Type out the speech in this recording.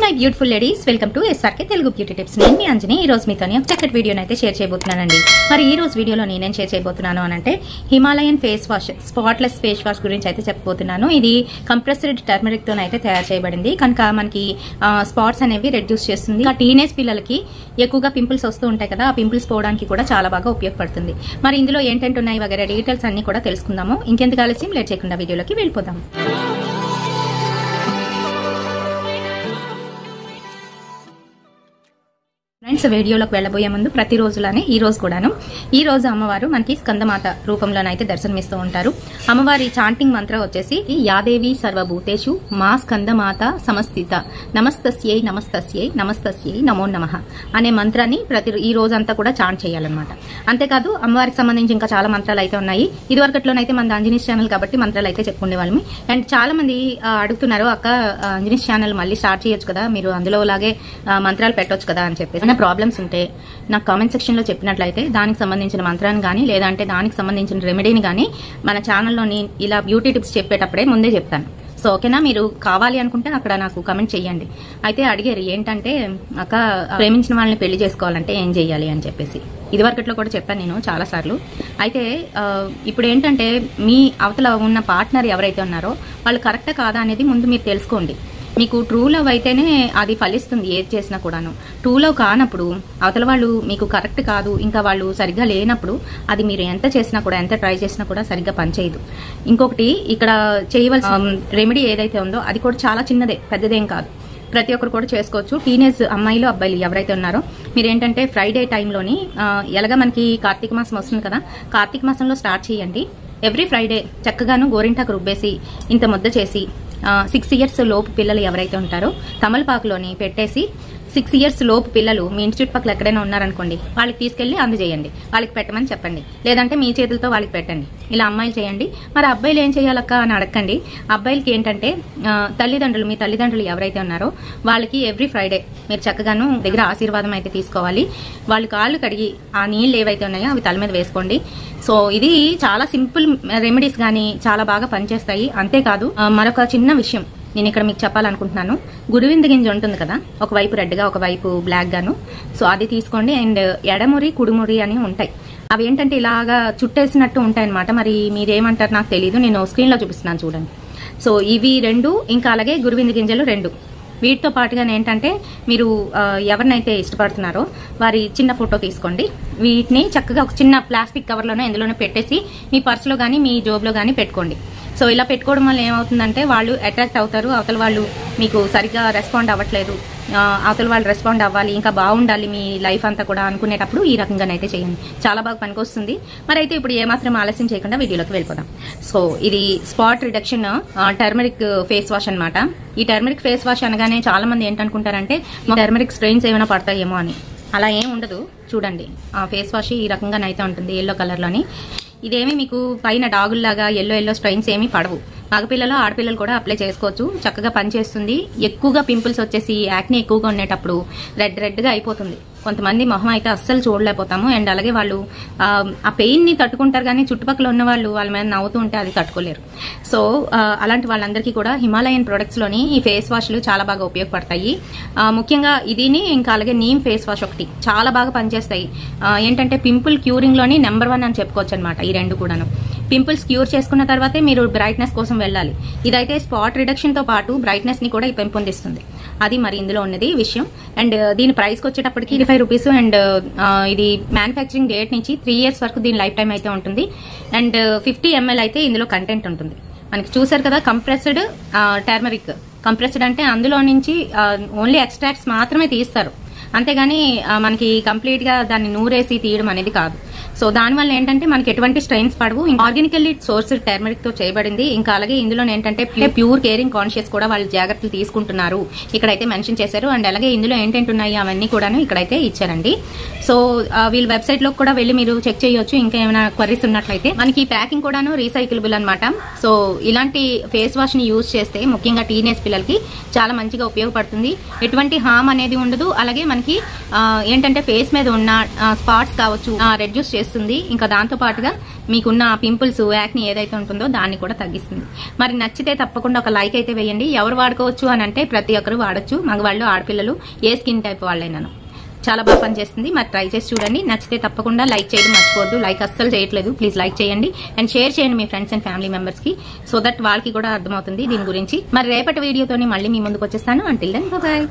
my beautiful ladies welcome to SRK Telugu beauty tips నేను మీ అంజని ఈ రోజు మీతో ఒక చక్కటి వీడియోని అయితే షేర్ చేయబోతున్నానండి మరి ఈ రోజు వీడియోలో నేనేం షేర్ చేయబోతున్నాను అని అంటే Himalayan face wash spotless face wash గురించి అయితే చెప్పబోతున్నాను ఇది కంప్రెస్డ్ టర్మరిక్ తో అయితే తయారు చేయబడింది కనుక మనకి స్పాట్స్ అనేవి రెడ్యూస్ చేస్తుంది ఇంకా టీనేజ్ పిల్లలకి ఎక్కువగా పింపుల్స్ వస్తూ ఉంటాయి కదా ఆ పింపుల్స్ పోవడానికి కూడా చాలా బాగా ఉపయోగపడుతుంది మరి ఇందులో ఏంటంటే ఉన్నాయి వగేరే డీటెయిల్స్ అన్ని కూడా తెలుసుకుందాము ఇంకెందుకు ఆలస్యం లేట్ చేయకుండా వీడియోలోకి వెళ్ళిపోదాం ఫ్రెండ్స్ వీడియోలోకి వెళ్ళబోయే ముందు ప్రతిరోజులానే ఈ రోజు కూడాను ఈ రోజు అమ్మవారు మనకి స్కందమాత రూపంలోనైతే దర్శనమిస్తూ ఉంటారు అమ్మవారి చాంటింగ్ మంత్రం వచ్చేసి యాదేవి సర్వభూతేషు మా స్కందమాత సమస్థిత నమస్తస్యై నమస్తస్యై నమస్తస్యై నమో నమః అనే మంత్రాన్ని ప్రతి ఈ రోజంతా కూడా చాంట్ చేయాలన్నమాట అంతేకాదు అమ్మవారికి సంబంధించి ఇంకా చాలా మంత్రాలు అయితే ఉన్నాయి ఇదివరకట్లోనైతే మన అంజనీస్ ఛానల్ కాబట్టి మంత్రాలు అయితే చెప్పుకునే వాళ్ళమి అండ్ చాలా మంది ఆ, అడుగుతున్నారు అక్క ఆ, అంజనీస్ ఛానల్ మళ్ళీ స్టార్ట్ చేయొచ్చు కదా మీరు అందులో లాగే ఆ, మంత్రాలు పెట్టొచ్చు కదా అని చెప్పేసి ఏమైనా ప్రాబ్లమ్స్ ఉంటే నాకు కామెంట్ సెక్షన్ లో చెప్పినట్లయితే దానికి సంబంధించిన మంత్రాన్ని కానీ లేదంటే దానికి సంబంధించిన రెమెడీని కానీ మన ఛానల్లోని ఇలా బ్యూటీ టిప్స్ చెప్పేటప్పుడే ముందే చెప్తాను సో ఓకేనా మీరు కావాలి అనుకుంటే అక్కడ నాకు కమెంట్ చెయ్యండి అయితే అడిగారు ఏంటంటే అక్క ప్రేమించిన వాళ్ళని పెళ్లి చేసుకోవాలంటే ఏం చెయ్యాలి అని చెప్పేసి ఇదివరకట్లో కూడా చెప్పాను నేను చాలా సార్లు అయితే ఆ, ఇప్పుడు ఏంటంటే మీ అవతల ఉన్న పార్ట్నర్ ఎవరైతే ఉన్నారో వాళ్ళు కరెక్టా కాదా అనేది ముందు మీరు తెలుసుకోండి మీకు ట్రూ లవ్ అయితేనే అది ఫలిస్తుంది ఏది చేసినా కూడాను ట్రూ లవ్ కానప్పుడు అవతల వాళ్ళు మీకు కరెక్ట్ కాదు ఇంకా వాళ్ళు సరిగ్గా లేనప్పుడు అది మీరు ఎంత చేసినా కూడా ఎంత ట్రై చేసినా కూడా సరిగ్గా పనిచేయదు ఇంకొకటి ఇక్కడ చేయవలసిన రెమెడీ ఏదైతే ఉందో అది కూడా చాలా చిన్నదే పెద్దదేం కాదు ప్రతి ఒక్కరు కూడా చేసుకోవచ్చు టీనేజ్ అమ్మాయిలు అబ్బాయిలు ఎవరైతే ఉన్నారో మీరు ఏంటంటే ఫ్రైడే టైంలోని ఆ, ఎలాగ మనకి కార్తీక మాసం వస్తుంది కదా కార్తీక మాసంలో స్టార్ట్ చేయండి ఎవ్రీ ఫ్రైడే చక్కగాను గోరింటాకు రుబ్బేసి ఇంత ముద్ద చేసి సిక్స్ ఇయర్స్ లోపు పిల్లలు ఎవరైతే ఉంటారో తమలపాకులోని పెట్టేసి సిక్స్ ఇయర్స్ లోపు పిల్లలు మీ ఇంటి చుట్టుపక్కల ఎక్కడైనా ఉన్నారనుకోండి వాళ్ళకి తీసుకెళ్లి అందజేయండి వాళ్ళకి పెట్టమని చెప్పండి లేదంటే మీ చేతులతో వాళ్ళకి పెట్టండి ఇలా అమ్మాయిలు చేయండి మరి అబ్బాయిలు ఏం చేయాలక్క అని అడగండి అబ్బాయిలకి ఏంటంటే ఆ, తల్లిదండ్రులు మీ తల్లిదండ్రులు ఎవరైతే ఉన్నారో వాళ్ళకి ఎవ్రీ ఫ్రైడే మీరు చక్కగాను దగ్గర ఆశీర్వాదం అయితే తీసుకోవాలి వాళ్ళు కాళ్ళు కడిగి ఆ నీళ్ళు ఏవైతే ఉన్నాయో అవి తల మీద వేసుకోండి సో ఇది చాలా సింపుల్ రెమెడీస్ కానీ చాలా బాగా పనిచేస్తాయి అంతేకాదు ఆ, మరొక చిన్న విషయం నేను ఇక్కడ మీకు చెప్పాలనుకుంటున్నాను గుడివింద గింజ ఉంటుంది కదా ఒకవైపు రెడ్గా ఒకవైపు బ్లాక్ గాను సో అది తీసుకోండి అండ్ ఎడమురి కుడిమురి అని ఉంటాయి అవి ఏంటంటే ఇలాగా చుట్టేసినట్టు ఉంటాయి అనమాట మరి మీరేమంటారు నాకు తెలియదు నేను స్క్రీన్ లో చూపిస్తున్నాను చూడండి సో ఇవి రెండు ఇంకా అలాగే గురువింద గింజలు రెండు వీటితో పాటుగా ఏంటంటే మీరు ఆ, ఎవరినైతే ఇష్టపడుతున్నారో వారి చిన్న ఫోటో తీసుకోండి వీటిని చక్కగా ఒక చిన్న ప్లాస్టిక్ కవర్లోనే ఎందులోనే పెట్టేసి మీ పర్సులో కానీ మీ జోబులో కానీ పెట్టుకోండి సో ఇలా పెట్టుకోవడం వల్ల ఏమవుతుందంటే వాళ్ళు అట్రాక్ట్ అవుతారు అవతల వాళ్ళు మీకు సరిగ్గా రెస్పాండ్ అవ్వట్లేదు ఆ, అవతల వాళ్ళు రెస్పాండ్ అవ్వాలి ఇంకా బాగుండాలి మీ లైఫ్ అంతా కూడా అనుకునేటప్పుడు ఈ రకంగానైతే చేయండి చాలా బాగా పనికొస్తుంది మరి అయితే ఇప్పుడు ఏమాత్రం ఆలస్యం చేయకుండా వీడియోలోకి వెళ్ళిపోదాం సో ఇది spot reduction turmeric face wash అన్నమాట ఈ టర్మరిక్ ఫేస్ వాష్ అనగానే చాలా మంది ఏంటనుకుంటారంటే టర్మరిక్ స్ట్రెయిన్స్ ఏమైనా పడతాయేమో అని అలా ఏం ఉండదు చూడండి ఆ ఫేస్ వాష్ ఈ రకంగానైతే ఉంటుంది ఎల్లో కలర్లోని ఇదేమి మీకు పైన డాగుల్లాగా ఎల్లో ఎల్లో స్ట్రెయిన్స్ ఏమీ పడవు మగపిల్లలు ఆడపిల్లలు కూడా అప్లై చేసుకోవచ్చు చక్కగా పనిచేస్తుంది ఎక్కువగా పింపుల్స్ వచ్చేసి యాక్ని ఎక్కువగా ఉండేటప్పుడు రెడ్ రెడ్గా అయిపోతుంది కొంతమంది మొహం అయితే అస్సలు చూడలేకపోతాము అండ్ అలాగే వాళ్ళు ఆ, ఆ పెయిన్ ని తట్టుకుంటారు కానీ చుట్టుపక్కల ఉన్న వాళ్ళు వాళ్ళ మీద నవ్వుతూ ఉంటే అది తట్టుకోలేరు సో ఆ, అలాంటి వాళ్ళందరికీ కూడా హిమాలయన్ ప్రొడక్ట్స్ లోని ఈ ఫేస్ వాష్లు చాలా బాగా ఉపయోగపడతాయి ఆ, ముఖ్యంగా ఇదిని ఇంకా అలాగే నీమ్ ఫేస్ వాష్ ఒకటి చాలా బాగా పనిచేస్తాయి ఆ, ఏంటంటే పింపుల్ క్యూరింగ్ లోని నెంబర్ వన్ అని చెప్పుకోవచ్చు అనమాట ఈ రెండు కూడాను పింపుల్స్ క్యూర్ చేసుకున్న తర్వాతే మీరు బ్రైట్నెస్ కోసం వెళ్ళాలి ఇదైతే స్పాట్ రిడక్షన్ తో పాటు బ్రైట్నెస్ ని కూడా పెంపొందిస్తుంది అది మరి ఇందులో ఉన్నది విషయం అండ్ దీని ప్రైస్ వచ్చేటప్పటికి ఫైవ్ రూపీస్ అండ్ ఇది మ్యానుఫ్యాక్చరింగ్ డేట్ నుంచి త్రీ ఇయర్స్ వరకు దీని లైఫ్ టైం అయితే ఉంటుంది అండ్ ఫిఫ్టీ ఎంఎల్ అయితే ఇందులో కంటెంట్ ఉంటుంది మనకి చూసారు కదా కంప్రెస్డ్ టర్మరిక్ కంప్రెస్డ్ అంటే అందులో నుంచి ఓన్లీ ఎక్స్ట్రాక్ట్స్ మాత్రమే తీస్తారు అంతేగాని ఆ, మనకి కంప్లీట్ గా దాన్ని నూరేసి తీయడం అనేది కాదు సో దానివల్ల ఏంటంటే మనకి ఎటువంటి స్ట్రెయిన్స్ పడవు ఆర్గానికల్లీ సోర్స్ టర్మరిక్ తో చేయబడింది ఇంకా అలాగే ఇందులో ఏంటంటే ప్యూర్ కేరింగ్ కాన్షియస్ కూడా వాళ్ళు జాగ్రత్తలు తీసుకుంటున్నారు ఇక్కడైతే మెన్షన్ చేశారు అండ్ అలాగే ఇందులో ఏంటంటే ఉన్నాయి అవన్నీ కూడాను ఇక్కడైతే ఇచ్చారండి సో ఆ, వీళ్ళ వెబ్సైట్ లో కూడా వెళ్ళి మీరు చెక్ చేయొచ్చు ఇంకా ఏమైనా క్వరీస్ ఉన్నట్లయితే మనకి ఈ ప్యాకింగ్ కూడాను రీసైకిలబుల్ అన్నమాట సో ఇలాంటి ఫేస్ వాష్ ని యూజ్ చేస్తే ముఖ్యంగా టీనేజ్ పిల్లలకి చాలా మంచిగా ఉపయోగపడుతుంది ఎటువంటి హామ్ అనేది ఉండదు అలాగే మనకి ఆ, ఏంటంటే ఫేస్ మీద ఉన్న స్పాట్స్ కావచ్చు రెడ్యూస్ చేస్తుంది చేస్తుంది ఇంకా దాంతో పాటుగా మీకున్న పింపుల్స్ యాక్ని ఏదైతే ఉంటుందో దాన్ని కూడా తగ్గిస్తుంది మరి నచ్చితే తప్పకుండా ఒక లైక్ అయితే వేయండి ఎవరు వాడుకోవచ్చు అని అంటే ప్రతి ఒక్కరు వాడచ్చు మగవాళ్ళు ఆడపిల్లలు ఏ స్కిన్ టైప్ వాళ్ళైనాను చాలా బాగా పనిచేస్తుంది మరి ట్రై చేసి చూడండి నచ్చితే తప్పకుండా లైక్ చేయడం మర్చిపోవద్దు లైక్ అస్సలు చేయట్లేదు ప్లీజ్ లైక్ చేయండి అండ్ షేర్ చేయండి మీ ఫ్రెండ్స్ అండ్ ఫ్యామిలీ మెంబర్స్ కి సో దట్ వాళ్ళకి కూడా అర్థమవుతుంది దీని గురించి మరి రేపటి వీడియోతోని మళ్ళీ మీ ముందుకు వచ్చేస్తాను అంటిల్ దెన్ బాయ్